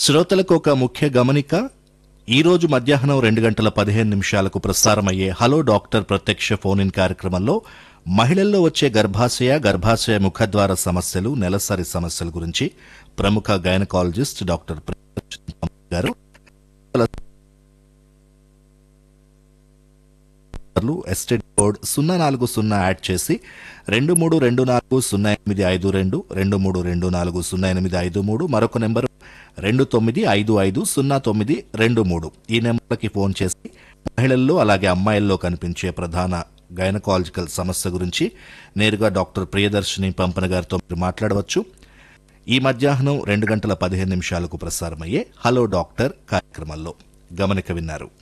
శ్రోతలకు ఒక ముఖ్య గమనిక ఈ రోజు మధ్యాహ్నం రెండు గంటల పదిహేను నిమిషాలకు ప్రసారమయ్యే హలో డాక్టర్ ప్రత్యక్ష ఫోన్ ఇన్ కార్యక్రమంలో మహిళల్లో వచ్చే గర్భాశయ గర్భాశయ ముఖద్వార సమస్యలు నెలసరి సమస్యల గురించి ప్రముఖ గైనకాలజిస్ట్ డాక్టర్ ప్రియ గారు లు ఎస్టేట్ కోడ్ సున్నా నాలుగు సున్నా యాడ్ చేసి రెండు మూడు రెండు నాలుగు సున్నా ఎనిమిది ఐదు రెండు రెండు మూడు రెండు నాలుగు సున్నా ఎనిమిది ఐదు మూడు మరొక నెంబరు రెండు తొమ్మిది ఐదు ఐదు సున్నా తొమ్మిది రెండు మూడు ఈ నెంబర్కి ఫోన్ చేసి మహిళల్లో అలాగే అమ్మాయిల్లో కనిపించే ప్రధాన గైనకాలజికల్ సమస్య గురించి నేరుగా డాక్టర్ ప్రియదర్శిని పంపన గారితో మీరు మాట్లాడవచ్చు ఈ మధ్యాహ్నం రెండు గంటల పదిహేను నిమిషాలకు ప్రసారమయ్యే హలో డాక్టర్ కార్యక్రమంలో గమనిక విన్నారు